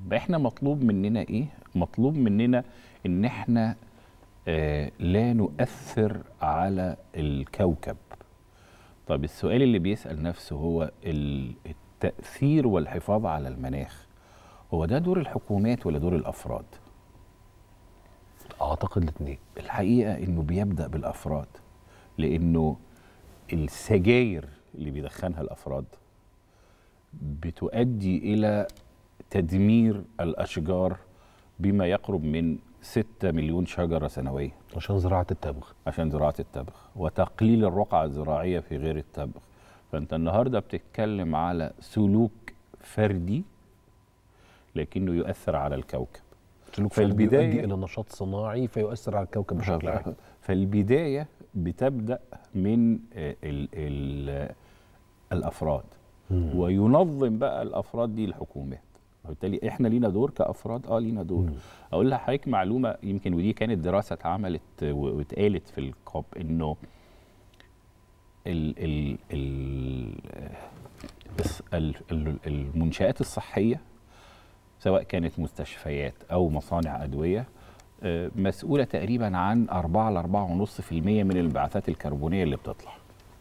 احنا مطلوب مننا ايه مطلوب مننا ان احنا آه لا نؤثر على الكوكب طب السؤال اللي بيسأل نفسه هو ال- التأثير والحفاظ على المناخ هو ده دور الحكومات ولا دور الأفراد اعتقد الاثنين الحقيقة انه بيبدأ بالأفراد لانه السجاير اللي بيدخنها الأفراد بتؤدي إلى تدمير الأشجار بما يقرب من 6 مليون شجرة سنوية عشان زراعه التبغ عشان زراعة التبغ وتقليل الرقعة الزراعية في غير التبغ فأنت النهاردة بتتكلم على سلوك فردي لكنه يؤثر على الكوكب سلوك في فردي البداية- يؤدي الى نشاط صناعي فيؤثر على الكوكب بشكل عام فالبداية بتبدأ من آه، ال ال الأفراد مم. وينظم بقى الأفراد دي الحكومات وبالتالي احنا لينا دور كافراد اه لينا دور مم. اقول لحضرتك معلومه يمكن ودي كانت دراسه اتعملت و- واتقالت في الكوب انه ال ال ال الس- ال ال المنشآت الصحيه سواء كانت مستشفيات او مصانع ادويه آه، مسؤوله تقريبا عن 4 ل 4.5% من الانبعاثات الكربونيه اللي بتطلع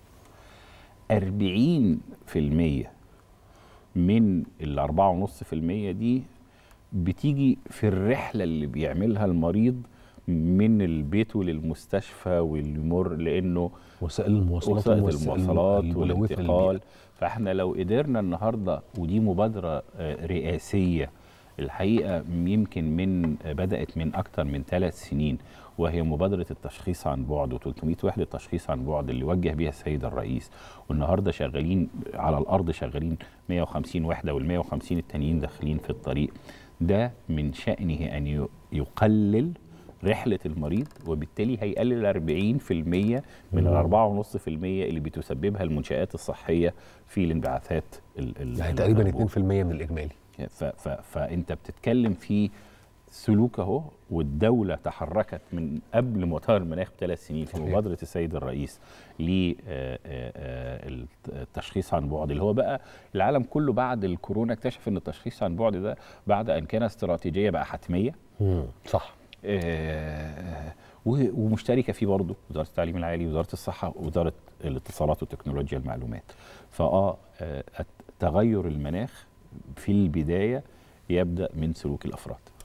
40% من ال 4.5% دي بتيجي في الرحله اللي بيعملها المريض من البيت للمستشفى والمر لانه وسائل المواصلات وسائل والوسائل المواصلات الملوثة والانتقال للبيئة. فاحنا لو قدرنا النهارده ودي مبادره آه، رئاسيه الحقيقه يمكن من آه، بدات من اكتر من ثلاث سنين وهي مبادره التشخيص عن بعد و300 وحده تشخيص عن بعد اللي وجه بيها السيد الرئيس والنهارده شغالين على الارض شغالين 150 وحده وال 150 التانيين داخلين في الطريق ده من شأنه أن ي- يقلل رحلة المريض وبالتالي هيقلل 40% من ال 4.5% اللي بتسببها المنشآت الصحية في الانبعاثات ال- ال- يعني تقريبا الكربون. 2% من الاجمالي ف ف فانت بتتكلم في سلوك اهو والدوله تحركت من قبل مؤتمر المناخ بثلاث سنين في صحيح. مبادره السيد الرئيس للتشخيص عن بعد اللي هو بقى العالم كله بعد الكورونا اكتشف ان التشخيص عن بعد ده بعد ان كان استراتيجيه بقى حتميه صح آه، و- ومشتركه فيه برضه وزاره التعليم العالي وزاره الصحه ووزاره الاتصالات وتكنولوجيا المعلومات فاه آه، الت- تغير المناخ في البدايه يبدا من سلوك الافراد